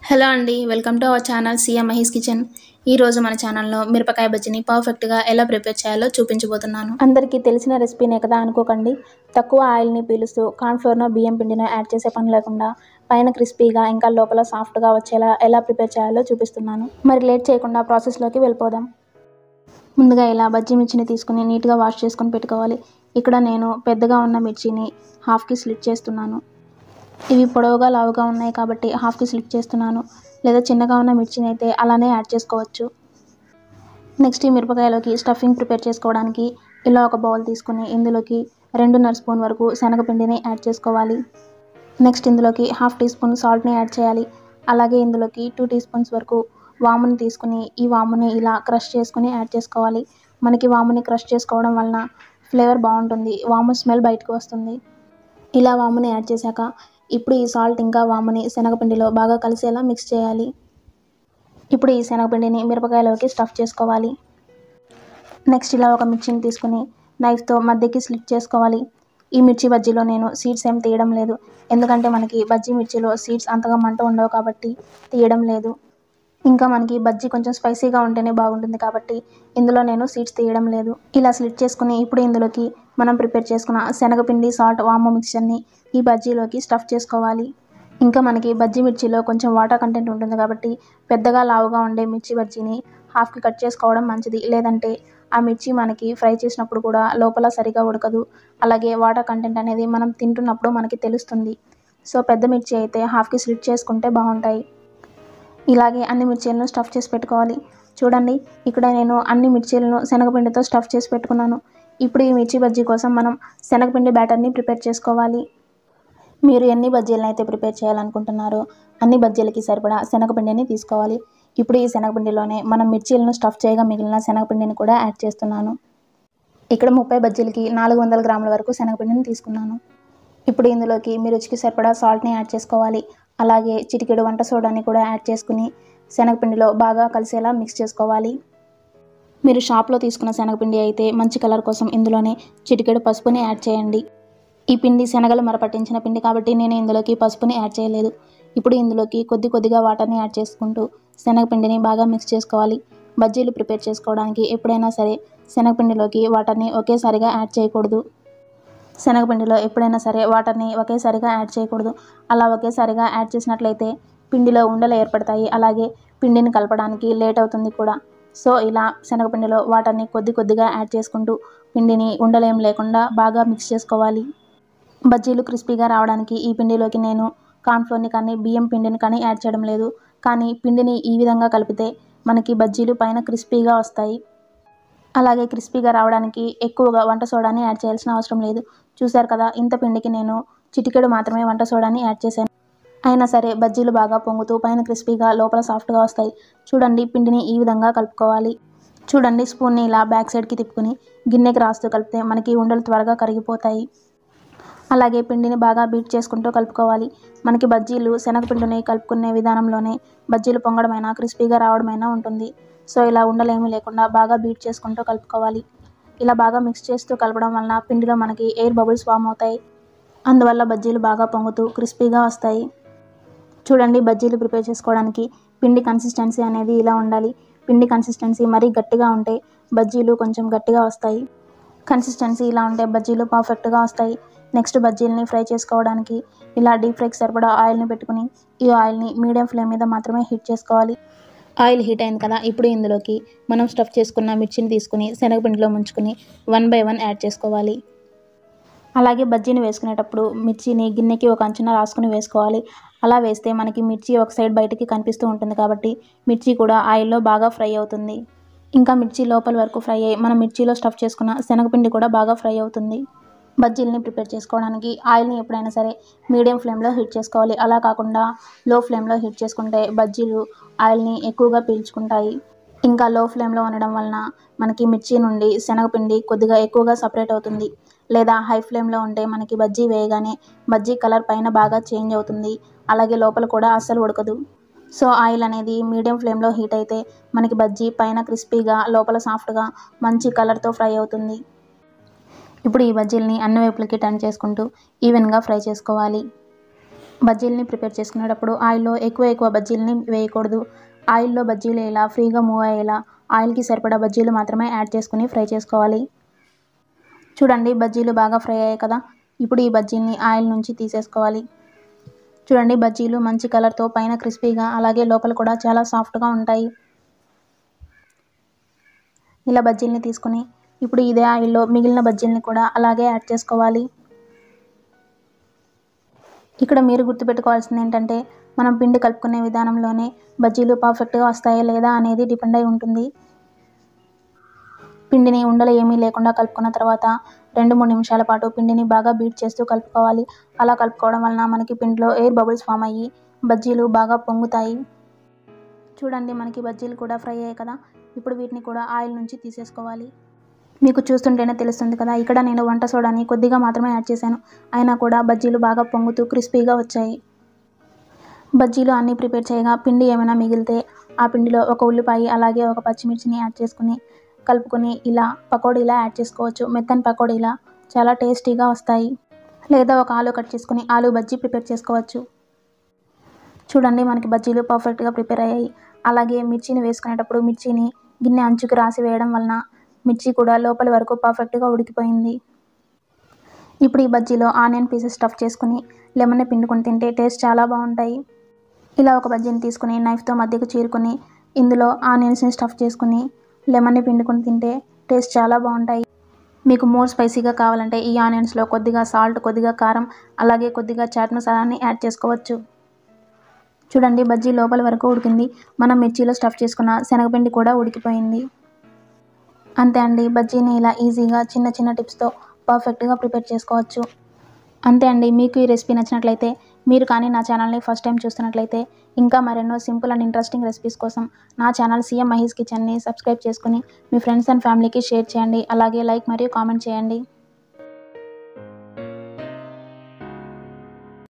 hello అండి welcome to our channel CM Mahesh kitchen ఈ రోజు మన ఛానల్లో మిరపకాయ బజ్జీని పర్ఫెక్ట్గా ఎలా ప్రిపేర్ చేయాలో చూపించబోతున్నాను అందరికీ తెలిసిన రెసిపీనే కదా అనుకోకండి తక్కువ ఆయిల్ని పీలుస్తూ కార్న్ఫ్లోర్నో బియ్యం పిండినో యాడ్ చేసే పని లేకుండా పైన క్రిస్పీగా ఇంకా లోపల సాఫ్ట్గా వచ్చేలా ఎలా ప్రిపేర్ చేయాలో చూపిస్తున్నాను మరి లేట్ చేయకుండా ప్రాసెస్లోకి వెళ్ళిపోదాం ముందుగా ఇలా బజ్జీ మిర్చిని తీసుకుని నీట్గా వాష్ చేసుకొని పెట్టుకోవాలి ఇక్కడ నేను పెద్దగా ఉన్న మిర్చిని హాఫ్కి స్లిట్ చేస్తున్నాను ఇవి పొడవుగా లావుగా ఉన్నాయి కాబట్టి హాఫ్కి స్లిట్ చేస్తున్నాను లేదా చిన్నగా ఉన్న మిర్చిని అయితే అలానే యాడ్ చేసుకోవచ్చు నెక్స్ట్ ఈ మిరపకాయలోకి స్టఫింగ్ ప్రిపేర్ చేసుకోవడానికి ఇలా ఒక బౌల్ తీసుకుని ఇందులోకి రెండున్నర స్పూన్ వరకు శనగపిండిని యాడ్ చేసుకోవాలి నెక్స్ట్ ఇందులోకి హాఫ్ టీ స్పూన్ సాల్ట్ని యాడ్ చేయాలి అలాగే ఇందులోకి టూ టీ స్పూన్స్ వరకు వాముని తీసుకుని ఈ వాముని ఇలా క్రష్ చేసుకుని యాడ్ చేసుకోవాలి మనకి వాముని క్రష్ చేసుకోవడం వలన ఫ్లేవర్ బాగుంటుంది వాము స్మెల్ బయటకు వస్తుంది ఇలా వాముని యాడ్ చేశాక ఇప్పుడు ఈ సాల్ట్ ఇంకా వాముని శనగపిండిలో బాగా కలిసేలా మిక్స్ చేయాలి ఇప్పుడు ఈ శనగపిండిని మిరపకాయలోకి స్టఫ్ చేసుకోవాలి నెక్స్ట్ ఇలా ఒక మిర్చిని తీసుకుని నైఫ్తో మధ్యకి స్లిట్ చేసుకోవాలి ఈ మిర్చి బజ్జీలో నేను సీడ్స్ ఏం తీయడం లేదు ఎందుకంటే మనకి బజ్జీ మిర్చిలో సీడ్స్ అంతగా మంట ఉండవు కాబట్టి తీయడం లేదు ఇంకా మనకి బజ్జీ కొంచెం స్పైసీగా ఉంటేనే బాగుంటుంది కాబట్టి ఇందులో నేను సీడ్స్ తీయడం లేదు ఇలా స్లిట్ చేసుకుని ఇప్పుడు ఇందులోకి మనం ప్రిపేర్ చేసుకున్న శనగపిండి సాల్ట్ వాము మిక్చర్ని ఈ బజ్జీలోకి స్టఫ్ చేసుకోవాలి ఇంకా మనకి బజ్జీ మిర్చిలో కొంచెం వాటర్ కంటెంట్ ఉంటుంది కాబట్టి పెద్దగా లావుగా ఉండే మిర్చి బజ్జీని హాఫ్కి కట్ చేసుకోవడం మంచిది లేదంటే ఆ మిర్చి మనకి ఫ్రై చేసినప్పుడు కూడా లోపల సరిగా ఉడకదు అలాగే వాటర్ కంటెంట్ అనేది మనం తింటున్నప్పుడు మనకి తెలుస్తుంది సో పెద్ద మిర్చి అయితే హాఫ్కి స్లిట్ చేసుకుంటే బాగుంటాయి ఇలాగే అన్ని మిర్చీలను స్టఫ్ చేసి పెట్టుకోవాలి చూడండి ఇక్కడ నేను అన్ని మిర్చీలను శనగపిండితో స్టఫ్ చేసి పెట్టుకున్నాను ఇప్పుడు ఈ మిర్చి బజ్జీ కోసం మనం శనగపిండి బ్యాటర్ని ప్రిపేర్ చేసుకోవాలి మీరు ఎన్ని బజ్జీలను అయితే ప్రిపేర్ చేయాలనుకుంటున్నారో అన్ని బజ్జీలకి సరిపడా శనగపిండిని తీసుకోవాలి ఇప్పుడు ఈ శనగపిండిలోనే మనం మిర్చీలను స్టఫ్ చేయగా మిగిలిన శనగపిండిని కూడా యాడ్ చేస్తున్నాను ఇక్కడ ముప్పై బజ్జీలకి నాలుగు వందల గ్రాముల వరకు శనగపిండిని తీసుకున్నాను ఇప్పుడు ఇందులోకి మీ రుచికి సరిపడా సాల్ట్ని యాడ్ చేసుకోవాలి అలాగే చిటికెడు వంట సోడాని కూడా యాడ్ చేసుకుని శనగపిండిలో బాగా కలిసేలా మిక్స్ చేసుకోవాలి మీరు షాప్లో తీసుకున్న శనగపిండి అయితే మంచి కలర్ కోసం ఇందులోనే చిటికెడు పసుపుని యాడ్ చేయండి ఈ పిండి శనగలు మరపట్టించిన పిండి కాబట్టి నేను ఇందులోకి పసుపుని యాడ్ చేయలేదు ఇప్పుడు ఇందులోకి కొద్ది కొద్దిగా వాటర్ని యాడ్ చేసుకుంటూ శనగపిండిని బాగా మిక్స్ చేసుకోవాలి బజ్జీలు ప్రిపేర్ చేసుకోవడానికి ఎప్పుడైనా సరే శనగపిండిలోకి వాటర్ని ఒకేసారిగా యాడ్ చేయకూడదు శనగపిండిలో ఎప్పుడైనా సరే వాటర్ని ఒకేసారిగా యాడ్ చేయకూడదు అలా ఒకేసారిగా యాడ్ చేసినట్లయితే పిండిలో ఉండలు ఏర్పడతాయి అలాగే పిండిని కలపడానికి లేట్ అవుతుంది కూడా సో ఇలా శనగపిండిలో వాటర్ని కొద్ది కొద్దిగా యాడ్ చేసుకుంటూ పిండిని ఉండలేం లేకుండా బాగా మిక్స్ చేసుకోవాలి బజ్జీలు క్రిస్పీగా రావడానికి ఈ పిండిలోకి నేను కార్న్ఫ్లోర్ని కానీ బియ్యం పిండిని కానీ యాడ్ చేయడం లేదు కానీ పిండిని ఈ విధంగా కలిపితే మనకి బజ్జీలు పైన క్రిస్పీగా వస్తాయి అలాగే క్రిస్పీగా రావడానికి ఎక్కువగా వంట సోడాని యాడ్ చేయాల్సిన అవసరం లేదు చూశారు కదా ఇంత పిండికి నేను చిటికెడు మాత్రమే వంట సోడాని యాడ్ చేశాను అయినా సరే బజ్జీలు బాగా పొంగుతూ పైన క్రిస్పీగా లోపల సాఫ్ట్గా వస్తాయి చూడండి పిండిని ఈ విధంగా కలుపుకోవాలి చూడండి స్పూన్ని ఇలా బ్యాక్ సైడ్కి తిప్పుకుని గిన్నెకి రాస్తూ కలిపితే మనకి ఉండలు త్వరగా కరిగిపోతాయి అలాగే పిండిని బాగా బీట్ చేసుకుంటూ కలుపుకోవాలి మనకి బజ్జీలు శనగపిండిని కలుపుకునే విధానంలోనే బజ్జీలు పొంగడమైనా క్రిస్పీగా రావడమైనా ఉంటుంది సో ఇలా ఉండలేమీ లేకుండా బాగా బీట్ చేసుకుంటూ కలుపుకోవాలి ఇలా బాగా మిక్స్ చేస్తూ కలపడం వలన పిండిలో మనకి ఎయిర్ బబుల్స్ ఫామ్ అవుతాయి అందువల్ల బజ్జీలు బాగా పొంగుతూ క్రిస్పీగా వస్తాయి చూడండి బజ్జీలు ప్రిపేర్ చేసుకోవడానికి పిండి కన్సిస్టెన్సీ అనేది ఇలా ఉండాలి పిండి కన్సిస్టెన్సీ మరీ గట్టిగా ఉంటే బజ్జీలు కొంచెం గట్టిగా వస్తాయి కన్సిస్టెన్సీ ఇలా ఉంటే బజ్జీలు పర్ఫెక్ట్గా వస్తాయి నెక్స్ట్ బజ్జీలని ఫ్రై చేసుకోవడానికి ఇలా డీప్ ఫ్రైకి సరిపడా ఆయిల్ని పెట్టుకుని ఈ ఆయిల్ని మీడియం ఫ్లేమ్ మీద మాత్రమే హీట్ చేసుకోవాలి ఆయిల్ హీట్ అయింది కదా ఇప్పుడు ఇందులోకి మనం స్టఫ్ చేసుకున్న మిర్చిని తీసుకుని శనగపిండిలో ముంచుకుని వన్ బై వన్ యాడ్ చేసుకోవాలి అలాగే బజ్జీని వేసుకునేటప్పుడు మిర్చిని గిన్నెకి ఒక అంచున రాసుకుని వేసుకోవాలి అలా వేస్తే మనకి మిర్చి ఒక సైడ్ బయటికి కనిపిస్తూ ఉంటుంది కాబట్టి మిర్చి కూడా ఆయిల్లో బాగా ఫ్రై అవుతుంది ఇంకా మిర్చి లోపల వరకు ఫ్రై అయ్యి మనం మిర్చిలో స్టఫ్ చేసుకున్న శనగపిండి కూడా బాగా ఫ్రై అవుతుంది బజ్జీలని ప్రిపేర్ చేసుకోవడానికి ఆయిల్ని ఎప్పుడైనా సరే మీడియం ఫ్లేమ్లో హీట్ చేసుకోవాలి అలా కాకుండా లో ఫ్లేమ్లో హీట్ చేసుకుంటే బజ్జీలు ఆయిల్ని ఎక్కువగా పీల్చుకుంటాయి ఇంకా లో ఫ్లేమ్లో ఉండడం వలన మనకి మిర్చి నుండి శనగపిండి కొద్దిగా ఎక్కువగా సపరేట్ అవుతుంది లేదా హై ఫ్లేమ్లో ఉంటే మనకి బజ్జీ వేయగానే బజ్జీ కలర్ పైన బాగా చేంజ్ అవుతుంది అలాగే లోపల కూడా అస్సలు ఉడకదు సో ఆయిల్ అనేది మీడియం ఫ్లేమ్లో హీట్ అయితే మనకి బజ్జీ పైన క్రిస్పీగా లోపల సాఫ్ట్గా మంచి కలర్తో ఫ్రై అవుతుంది ఇప్పుడు ఈ బజ్జీలని అన్ని వైపులకి టర్న్ చేసుకుంటూ ఈవెన్గా ఫ్రై చేసుకోవాలి బజ్జీలని ప్రిపేర్ చేసుకునేటప్పుడు ఆయిల్లో ఎక్కువ ఎక్కువ బజ్జీలని వేయకూడదు ఆయిల్లో బజ్జీలు ఇలా ఫ్రీగా మూవ్ అయ్యేలా ఆయిల్కి సరిపడా బజ్జీలు మాత్రమే యాడ్ చేసుకుని ఫ్రై చేసుకోవాలి చూడండి బజ్జీలు బాగా ఫ్రై అయ్యాయి కదా ఇప్పుడు ఈ బజ్జీని ఆయిల్ నుంచి తీసేసుకోవాలి చూడండి బజ్జీలు మంచి కలర్తో పైన క్రిస్పీగా అలాగే లోపల కూడా చాలా సాఫ్ట్గా ఉంటాయి ఇలా బజ్జీలని తీసుకుని ఇప్పుడు ఇదే ఆయిల్లో మిగిలిన బజ్జీలని కూడా అలాగే యాడ్ చేసుకోవాలి ఇక్కడ మీరు గుర్తుపెట్టుకోవాల్సింది ఏంటంటే మనం పిండి కలుపుకునే విధానంలోనే బజ్జీలు పర్ఫెక్ట్గా వస్తాయా లేదా అనేది డిపెండ్ అయి ఉంటుంది పిండిని ఉండలు ఏమీ లేకుండా కలుపుకున్న తర్వాత రెండు మూడు నిమిషాల పాటు పిండిని బాగా బీట్ చేస్తూ కలుపుకోవాలి అలా కలుపుకోవడం వలన మనకి పిండిలో ఎయిర్ బబుల్స్ ఫామ్ అయ్యి బజ్జీలు బాగా పొంగుతాయి చూడండి మనకి బజ్జీలు కూడా ఫ్రై అయ్యాయి కదా ఇప్పుడు వీటిని కూడా ఆయిల్ నుంచి తీసేసుకోవాలి మీకు చూస్తుంటేనే తెలుస్తుంది కదా ఇక్కడ నేను వంట సోడాని కొద్దిగా మాత్రమే యాడ్ చేశాను అయినా కూడా బజ్జీలు బాగా పొంగుతూ క్రిస్పీగా వచ్చాయి బజ్జీలు అన్నీ ప్రిపేర్ చేయగా పిండి ఏమైనా మిగిలితే ఆ పిండిలో ఒక ఉల్లిపాయ అలాగే ఒక పచ్చిమిర్చిని యాడ్ చేసుకుని కలుపుకొని ఇలా పకోడీలా యాడ్ చేసుకోవచ్చు మెత్తని పకోడీలా చాలా టేస్టీగా వస్తాయి లేదా ఒక ఆలు కట్ చేసుకుని ఆలు బజ్జీ ప్రిపేర్ చేసుకోవచ్చు చూడండి మనకి బజ్జీలు పర్ఫెక్ట్గా ప్రిపేర్ అయ్యాయి అలాగే మిర్చిని వేసుకునేటప్పుడు మిర్చిని గిన్నె అంచుకు రాసి వేయడం వలన మిర్చి కూడా లోపలి వరకు పర్ఫెక్ట్గా ఉడికిపోయింది ఇప్పుడు ఈ బజ్జీలో ఆనియన్ పీసెస్ స్టఫ్ చేసుకుని లెమన్ పిండుకొని తింటే టేస్ట్ చాలా బాగుంటాయి ఇలా ఒక బజ్జీని తీసుకుని నైఫ్తో మధ్యకు చీరుకొని ఇందులో ఆనియన్స్ని స్టఫ్ చేసుకుని లెమన్ని పిండుకొని తింటే టేస్ట్ చాలా బాగుంటాయి మీకు మోర్ స్పైసీగా కావాలంటే ఈ ఆనియన్స్లో కొద్దిగా సాల్ట్ కొద్దిగా కారం అలాగే కొద్దిగా చాట్ మసాలాని యాడ్ చేసుకోవచ్చు చూడండి బజ్జీ లోపల వరకు ఉడికింది మనం మిర్చిలో స్టఫ్ చేసుకున్న శనగపిండి కూడా ఉడికిపోయింది అంతే అండి బజ్జీని ఇలా ఈజీగా చిన్న చిన్న టిప్స్తో పర్ఫెక్ట్గా ప్రిపేర్ చేసుకోవచ్చు అంతే అండి మీకు ఈ రెసిపీ నచ్చినట్లయితే మీరు కానీ నా ఛానల్ని ఫస్ట్ టైం చూస్తున్నట్లయితే ఇంకా మరెన్నో సింపుల్ అండ్ ఇంట్రెస్టింగ్ రెసిపీస్ కోసం నా ఛానల్ సీఎం మహేష్ కిచెన్ని సబ్స్క్రైబ్ చేసుకుని మీ ఫ్రెండ్స్ అండ్ ఫ్యామిలీకి షేర్ చేయండి అలాగే లైక్ మరియు కామెంట్ చేయండి